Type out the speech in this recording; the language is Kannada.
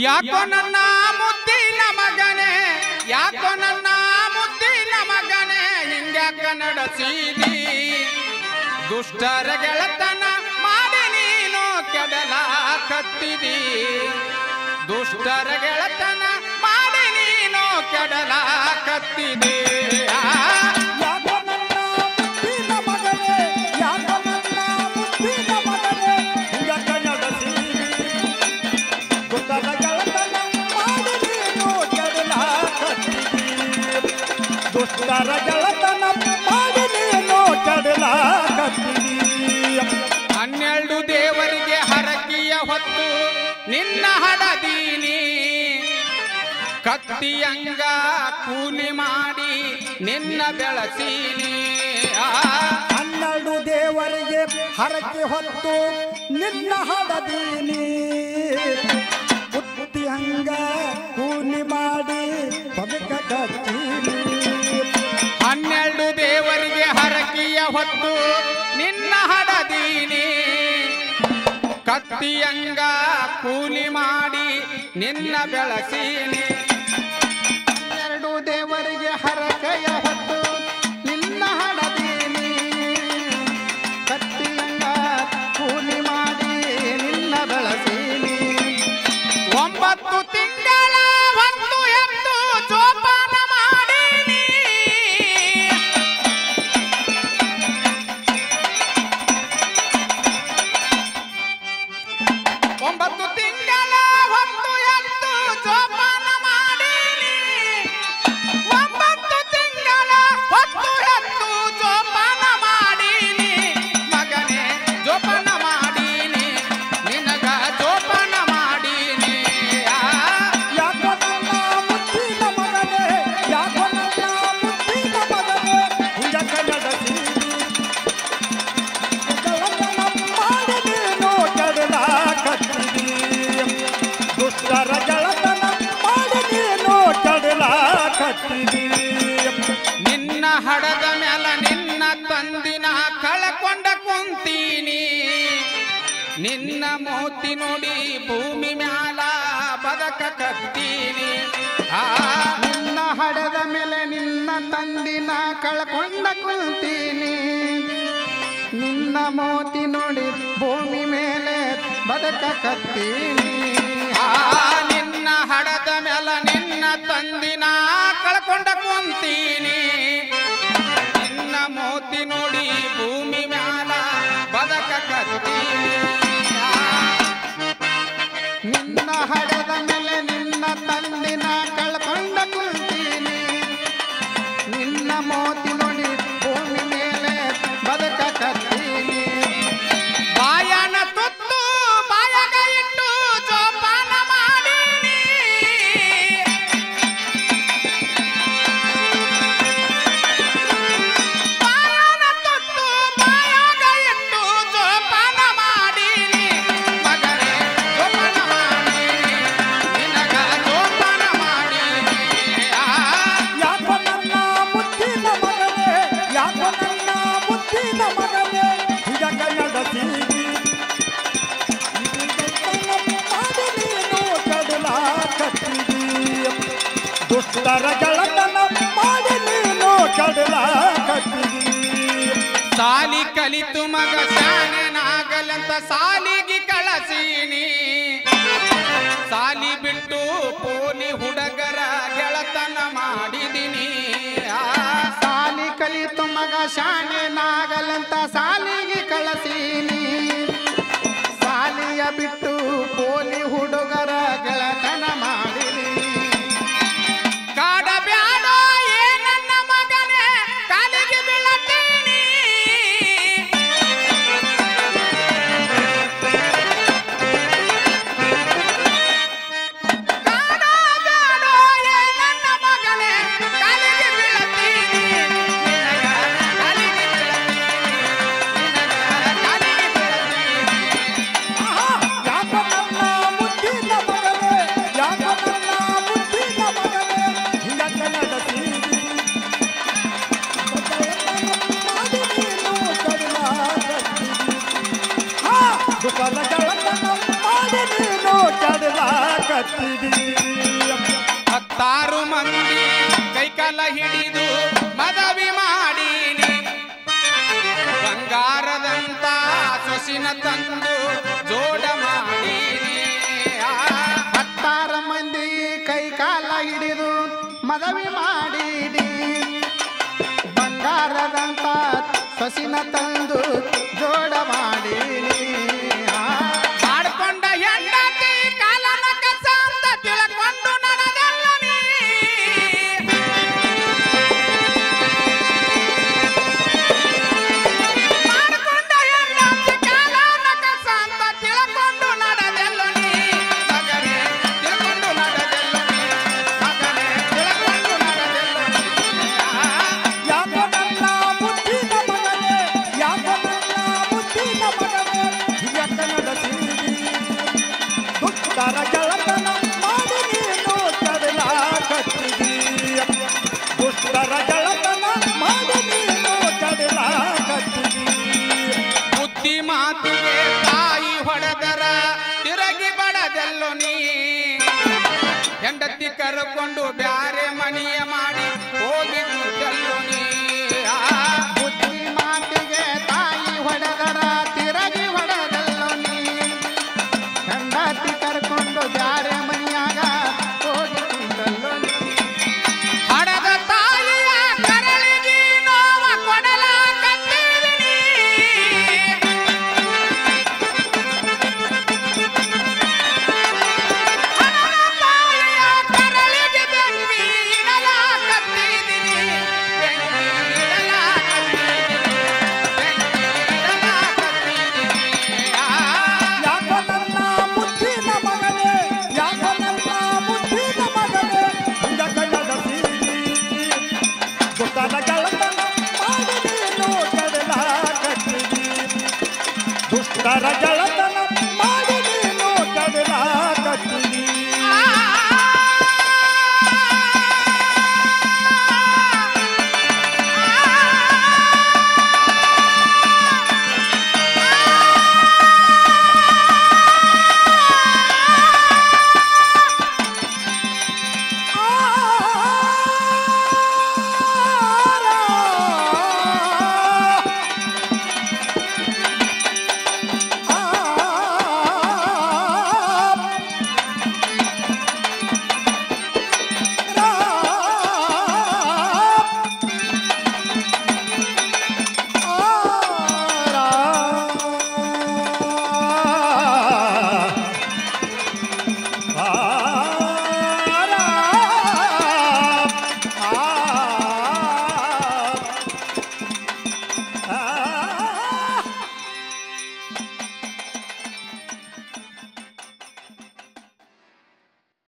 ಯಾಕೋ ನನ್ನ ಮುದ್ದಿನ ಮಗನೇ ಯಾಕೋ ನನ್ನ ಮುದ್ದಿನ ಮಗನೇ ಹಿಂಗ್ಯಾಕ ನಡೆಸೀದಿ ದುಷ್ಟರ ಗೆಳತನ ಮಾಡಿ ನೀನು ಕೆಡಲ ಕತ್ತಿದಿ ದುಷ್ಟರ ಗೆಳತನ ಮಾಡಿ ನೀನು ಕೆಡಲ ಕತ್ತಿದಿ ಆ, ಯಾಕೋ ನನ್ನ ಮುದ್ದಿನ ಮಗನೇ ಯಾಕೋ ನನ್ನ ಮುದ್ದಿನ ಮಗನೇ ಹಿಂಗಕ್ಕ ನಡೆಸೀರಿ ಗೊತ್ತದ ಗೆಳತನ ಮಾಡಿ ನೀನು ಕೆಡಲ ಕತ್ತಿದಿ ದುಷ್ಟರ ಗೆಳತನ ಮಾಡಿ ನೀನು ಕೆಡಲ ಕತ್ತಿದಿ ಹನ್ನೆರಡು ದೇವರಿಗೆ ಹರಕಿಯ ಹೊತ್ತು ನಿನ್ನ ಹಡದೀನಿ ಕತ್ತಿಯಂಗ ಕೂಲಿ ಮಾಡಿ ನಿನ್ನ ಬೆಳಸೀನಿ ಆ, ಹನ್ನೆರಡು ದೇವರಿಗೆ ಹರಕೆ ಹೊತ್ತು ನಿನ್ನ ಹಡದೀನಿ ಉತ್ತಿ ಹಂಗ ಕೂಲಿ ಮಾಡಿ ಬದುಕ ಕತ್ತೀನಿ ಹನ್ನೆರಡು ದೇವರಿಗೆ ಹರಕಿಯ ಹೊತ್ತು ನಿನ್ನ ಹಡದೀನಿ ಕತ್ತಿಯಂಗ ಕೂಲಿ ಮಾಡಿ ನಿನ್ನ ಬೆಳಸೀನಿ ಎರಡು ದೇವರಿಗೆ ಹರಕೆಯ ಹೊತ್ತು ನಿನ್ನ ಹಡದೀನಿ ಕತ್ತಿಯಂಗ ಕೂಲಿ ಮಾಡಿ ನಿನ್ನ ಬೆಳಸೀನಿ ಒಂಬತ್ತು ತಿಂಗಳ ಹೊತ್ತು ಎತ್ತು ಜೋಪಾನ ಮಾಡೀನಿ ಒಂಬತ್ತು ತಿಂಗಳ ಹೊತ್ತು ಎತ್ತು ಜೋಪಾನ ಮಾಡೀನಿ ಒಂಬತ್ತು ತಿಂಗಳ ಹೊತ್ತು ಎತ್ತು ಜೋಪಾನ ಮಾಡೀನಿ ಮಗನೇ ಜೋಪಾನ ಮಾಡೀನಿ ನಿನಗ ಜೋಪಾನ ಮಾಡೀನಿ ಆ, ಯಾಕೋ ನನ್ನ ಮುದ್ದಿನ ಮಗನೇ ಯಾಕೋ ನನ್ನ ಮುದ್ದಿನ ಮಗನೇ ಹಿಂಗಕ್ಕ ನಡೆಸೀರಿ ಗೆಳತನ ಮಾಡಿ ನೀನು ಕೆಡಲ ಕತ್ತಿದಿ ದುಷ್ಟರ ಗೆಳತನ ಮಾಡಿ ನೀನು ಕೆಡಲ ಕತ್ತಿದಿ ನಿನ್ನ ಹಡದ ಮ್ಯಾಲ ನಿನ್ನ ತಂದಿನ ಕಳಕೊಂಡ ಕುಂತೀನಿ ನಿನ್ನ ಮೋತಿ ನೋಡಿ ಭೂಮಿ ಮ್ಯಾಲ ಬದಕ ಕತ್ತೀನಿ ಆ ನಿನ್ನ ಹಡದ ಮೇಲೆ ನಿನ್ನ ತಂದಿನ ಕಳ್ಕೊಂಡ ಕುಂತೀನಿ ನಿನ್ನ ಮೋತಿ ನೋಡಿ ಭೂಮಿ ಮೇಲೆ ಬದಕ ಕತ್ತೀನಿ ಆ ನಿನ್ನ ಹಡದ ಮ್ಯಾಲ ನಿನ್ನ ತಂದಿನ ಕಳ್ಕೊಂಡ ಕುಂತೀನಿ ನಿನ್ನ ಮೋತಿ ನೋಡಿ ಭೂಮಿ ಮ್ಯಾಲ ಬದಕ ಕತ್ತೀನಿ ಆ, ನಿನ್ನ ಹಡದ ಮೇಲೆ ನಿನ್ನ ತಂದಿನ ಕಳ್ಕೊಂಡ ಕುಂತೀನಿ ನಿನ್ನ ಮೋತಿ ನೋಡಿ ಭೂಮಿ ಮೇಲೆ ಬದಕ ಕತ್ತೀನಿ ಬಾಯನ ತುತ್ತು ಬಾಯಗ ಇಟ್ಟು ಜೋಪಾನ ಮಾಡೀನಿ ಬಾಯನ ತುತ್ತು ಬಾಯಗ ಇಟ್ಟು ಜೋಪಾನ ಮಾಡೀನಿ ಮಗನೇ ಜೋಪಾನ ಮಾಡೀನಿ ನಿನಗ ಜೋಪಾನ ಮಾಡೀನಿ ಆ ಯಾಕೋ ನನ್ನ ಮುದ್ದಿನ ಮಗನೇ ಯಾಕೋ ನನ್ನ ಮುದ್ದಿನ ಮಗನೇ ಹಿಂಗಕ್ಕ ನಡೆಸೀರಿ ಮಾಡಿ ನೀನು ಕೆಡಲ ಕತ್ತಿದಿ ದುಷ್ಟರ ಗೆಳತನ ಮಾಡಿ ನೀನು ಕೆಡಲ ಕತ್ತಿದಿ ಸಾಲಿ ಕಲಿತು ಮಗ ಶಾಣನಾಗಲಂತ ಸಾಲಿಗೆ ಕಳಸೀನಿ ಸಾಲಿ ಬಿಟ್ಟು ಪೋಲಿ ಹುಡುಗರ ಗೆಳತನ ಮಾಡಿದಿನಿ ಆ, ಸಾಲಿ ಕಲಿತು ಮಗ ಶಾಣೆನಾಗಲಂತ ಸಾಲಿಗೆ ಕಳಸೀನಿ ಸಾಲಿಯ ಬಿಟ್ಟು ಪೋಲಿ ಹುಡುಗರ ಗೆಳತನ ಮಾಡಿನಿ ಕಾಡಬ್ಯಾಡೋ ಏ ನನ್ನ ಮಗನೇ ಕಾಲಿಗೆ ಬೀಳತೀನಿ ಕಾಡಬ್ಯಾಡೋ ಏ ನನ್ನ ಮಗನೇ ಕಾಲಿಗೆ ಬೀಳತೀನಿ ನಿನಗ ಕಾಲಿಗೆ ಬೀಳತೀನಿ ಕಟ್ಟಿದಿ ಹತ್ತಾರು ಮಂದಿ ಕೈಕಾಲ ಹಿಡಿದು ಮದವಿ ಮಾಡೀನಿ ಬಂಗಾರದಂತ ಸೊಸಿನ ತಂದು ಜೋಡ ಮಾಡೀನಿ ಆ, ಹತ್ತಾರ ಮಂದಿ ಕೈ ಕಾಲ ಹಿಡಿದು ಮದವಿ ಮಾಡಿಡಿ ಬಂಗಾರದಂತ ಸೊಸಿನ ತಂದು ಜೋಡ ಮಾಡಿನಿ ಆ, ಮಾಡ್ಕೊಂಡ ಹೆಂಡತಿ ಕಾಲನ ಕಸ ಅಂತ ತಿಳ್ಕೊಂಡು ನಡೆದಲ್ಲ ನೀ ಮಾಡ್ಕೊಂಡ ಹೆಂಡತಿ ಕಾಲನ ಕಸ ಅಂತ ತಿಳ್ಕೊಂಡು ನಡೆದಲ್ಲ ನೀ ಮಗನೇ ತಿಳ್ಕೊಂಡು ನಡೆದಲ್ಲ ನೀ ಮಗನೇ ತಿಳ್ಕೊಂಡು ನಡೆದಲ್ಲ ನೀ ಯಾಕೋ ನನ್ನ ಮುದ್ದಿನ ಮಗನೇ ಯಾಕೋ ನನ್ನ ಮುದ್ದಿನ ಮಗನೇ ಯಾಕ ನಡೆಸಿದಿ ದುಷ್ಟರ ಗೆಳತನ ಮಾಡಿ ನೀನು ಕಡಲ ಕಟ್ಟಿದಿ ದುಷ್ಟರ ಗೆಳತನ ಮಾಡಿ ನೀನು ಕಡಲ ಕಟ್ಟಿದಿ ಬುದ್ಧಿ ಮಾತಿಗೆ ತಾಯಿ ಹೊಡೆದರ ತಿರುಗಿ ಬಡದೆಲ್ಲೋ ನೀ ಹೆಂಡತಿ ಕರ್ಕೊಂಡು ಬ್ಯಾರೆ ಮನೆಯ ಮಾಡಿ